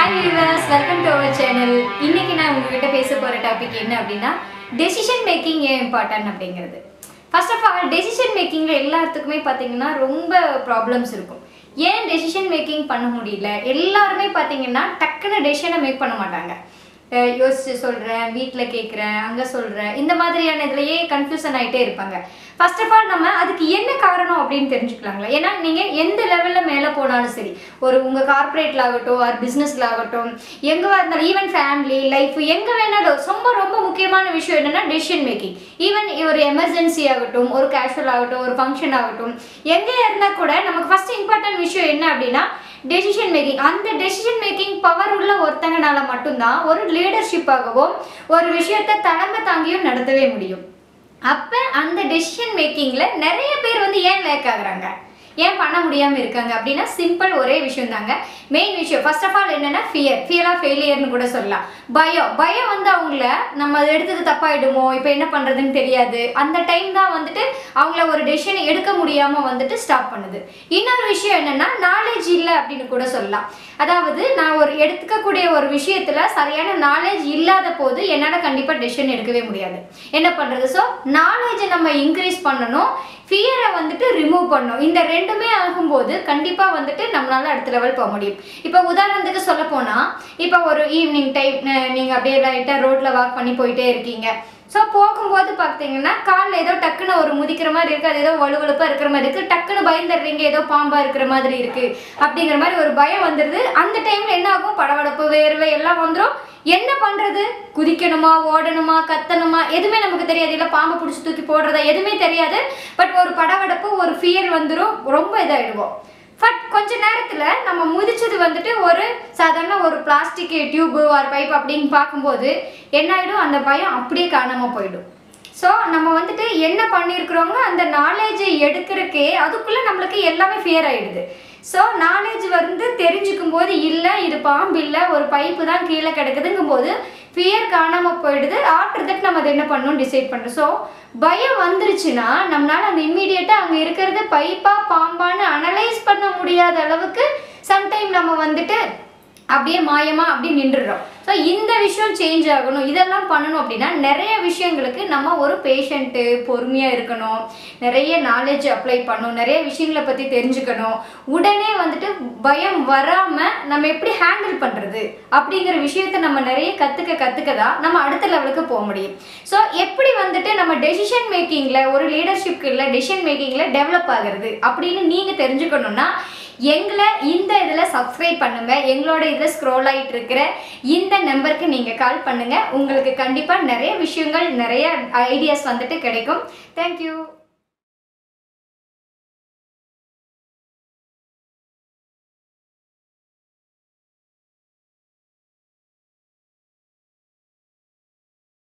hi viewers welcome to our channel இன்னைக்கு நான் உங்ககிட்ட பேச போற டாபிக் என்ன அப்படின்னா டெசிஷன் மேக்கிங் ஏன் இம்பார்ட்டன்ட் அப்படிங்கிறது ஃபர்ஸ்ட் ஆஃப் ஆல் டெசிஷன் மேக்கிங்ல எல்லாத்துக்குமே பார்த்தீங்கன்னா ரொம்ப ப்ராப்ளம்ஸ் இருக்கும் ஏன் டெசிஷன் மேக்கிங் பண்ண முடியல எல்லாருமே பார்த்தீங்கன்னா டக்குன்னு டெசிஷனை மேக் பண்ண மாட்டாங்க அஹ் யோசிச்சு சொல்கிறேன் வீட்டில் கேட்குறேன் அங்கே சொல்கிறேன் இந்த மாதிரியான இதுலயே கன்ஃபியூசன் ஆகிட்டே இருப்பாங்க ஃபர்ஸ்ட் ஆஃப் ஆல் நம்ம அதுக்கு என்ன காரணம் அப்படின்னு தெரிஞ்சுக்கலாங்களா ஏன்னா நீங்கள் எந்த லெவலில் மேலே போனாலும் சரி ஒரு உங்கள் கார்ப்பரேட்டில் ஆகட்டும் ஆர் பிஸ்னஸில் ஆகட்டும் எங்கே இருந்தாலும் ஈவன் ஃபேமிலி லைஃப் எங்கே வேணாலும் ரொம்ப ரொம்ப முக்கியமான விஷயம் என்னென்னா டெசிஷன் மேக்கிங் ஈவன் ஒரு எமர்ஜென்சி ஆகட்டும் ஒரு கேஷுவல் ஆகட்டும் ஒரு ஃபங்க்ஷன் ஆகட்டும் எங்கே இருந்தால் கூட நமக்கு ஃபர்ஸ்ட் இம்பார்ட்டன்ட் விஷயம் என்ன அப்படின்னா டெசிஷன் மேக்கிங் அந்த டெசிஷன் மேக்கிங் பவர் உள்ள ஒருத்தங்கனால மட்டும்தான் ஒரு லீடர்ஷிப்பாகவும் ஒரு விஷயத்தை தலைமை தாங்கியும் நடத்தவே முடியும் அப்போ அந்த டெசிஷன் மேக்கிங்கில் நிறைய பேர் வந்து ஏன் லேக் ஆகுறாங்க ஏன் பண்ண முடியாமல் இருக்காங்க அப்படின்னா சிம்பிள் ஒரே விஷயம் தாங்க மெயின் விஷயம் ஃபர்ஸ்ட் ஆஃப் ஆல் என்னன்னா ஃபியர் ஃபியர் ஆஃப் ஃபெயிலியர்னு கூட சொல்லலாம் பயம் பயம் வந்து அவங்கள நம்ம அதை எடுத்தது தப்பாயிடுமோ இப்போ என்ன பண்ணுறதுன்னு தெரியாது அந்த டைம் தான் வந்துட்டு அவங்கள ஒரு டெசிஷன் எடுக்க முடியாமல் வந்துட்டு ஸ்டாப் பண்ணுது இன்னொரு விஷயம் என்னன்னா நாலேஜ் இல்லை அப்படின்னு கூட சொல்லலாம் அதாவது நான் ஒரு எடுத்துக்கக்கூடிய ஒரு விஷயத்துல சரியான நாலேஜ் இல்லாத போது என்னால் கண்டிப்பாக டெசிஷன் எடுக்கவே முடியாது என்ன பண்ணுறது ஸோ நாலேஜை நம்ம இன்க்ரீஸ் பண்ணணும் ஃபியரை வந்துட்டு ரிமூவ் பண்ணணும் இந்த ரெண்டுமே ஆகும்போது கண்டிப்பாக வந்துட்டு நம்மளால அடுத்த லெவல் போக முடியும் இப்போ உதாரணத்துக்கு சொல்ல போனால் இப்போ ஒரு ஈவினிங் டைம் நீங்கள் அப்படியே லைட்டாக ரோட்டில் வாக் பண்ணி போயிட்டே இருக்கீங்க ஸோ போகும்போது பார்த்தீங்கன்னா காலில் ஏதோ டக்குன்னு ஒரு முதிக்கிற மாதிரி இருக்குது அது ஏதோ வலுவலுப்பாக இருக்கிற மாதிரி இருக்குது டக்குன்னு பயந்துடுறீங்க ஏதோ பாம்பாக இருக்கிற மாதிரி இருக்குது அப்படிங்கிற மாதிரி ஒரு பயம் வந்துடுது அந்த டைமில் என்ன ஆகும் படபடப்பு வேர்வை எல்லாம் வந்துடும் என்ன பண்ணுறது குதிக்கணுமா ஓடணுமா கத்தணுமா எதுவுமே நமக்கு தெரியாது இல்லை பாம்பை பிடிச்சி தூக்கி போடுறதா எதுவுமே தெரியாது பட் ஒரு படபடப்பு ஒரு ஃபியர் வந்துடும் ரொம்ப இதாகிடுவோம் பட் கொஞ்ச நேரத்தில் நம்ம முதிச்சது வந்துட்டு ஒரு சாதாரண ஒரு பிளாஸ்டிக் டியூப்பு ஒரு பைப் அப்படின்னு பார்க்கும்போது என்ன ஆகிடும் அந்த பயம் அப்படியே காணாமல் போயிடும் ஸோ நம்ம வந்துட்டு என்ன பண்ணியிருக்கிறோங்க அந்த நாலேஜை எடுக்கிறக்கே அதுக்குள்ளே நம்மளுக்கு எல்லாமே ஃபியர் ஆகிடுது ஸோ நாலேஜ் வந்து தெரிஞ்சுக்கும் போது இல்லை இது பாம்பு இல்லை ஒரு பைப்பு தான் கீழே கிடக்குதுங்கும் போது ஃபியர் காணாமல் போயிடுது ஆஃப்டர் தட் நம்ம அதை என்ன பண்ணணும் டிசைட் பண்ணுறோம் ஸோ பயம் வந்துருச்சுன்னா நம்மளால அந்த இம்மீடியட்டாக அங்கே இருக்கிறது பைப்பா பாம்பான்னு அனலைஸ் பண்ண முடியாத அளவுக்கு சம்டைம் நம்ம வந்துட்டு அப்படியே மாயமா அப்படியே நின்றுடுறோம் ஸோ இந்த விஷயம் சேஞ்ச் ஆகணும் இதெல்லாம் பண்ணணும் அப்படின்னா நிறைய விஷயங்களுக்கு நம்ம ஒரு பேஷண்ட்டு பொறுமையாக இருக்கணும் நிறைய நாலேஜ் அப்ளை பண்ணணும் நிறைய விஷயங்களை பற்றி தெரிஞ்சுக்கணும் உடனே வந்துட்டு பயம் வராமல் நம்ம எப்படி ஹேண்டில் பண்ணுறது அப்படிங்கிற விஷயத்த நம்ம நிறைய கற்றுக்க கற்றுக்க தான் நம்ம அடுத்த லெவலுக்கு போக முடியும் ஸோ எப்படி வந்துட்டு நம்ம டெசிஷன் மேக்கிங்கில் ஒரு லீடர்ஷிப் இல்லை டெசிஷன் மேக்கிங்கில் டெவலப் ஆகிறது அப்படின்னு நீங்கள் தெரிஞ்சுக்கணுன்னா எங்களை இந்த இதில் சப்ஸ்கிரைப் பண்ணுங்க எங்களோட இதில் ஸ்க்ரோல் ஆகிட்டு இருக்கிற இந்த நம்பருக்கு நீங்கள் கால் பண்ணுங்க உங்களுக்கு கண்டிப்பாக நிறைய விஷயங்கள் நிறைய ஐடியாஸ் வந்துட்டு கிடைக்கும் தேங்க்யூ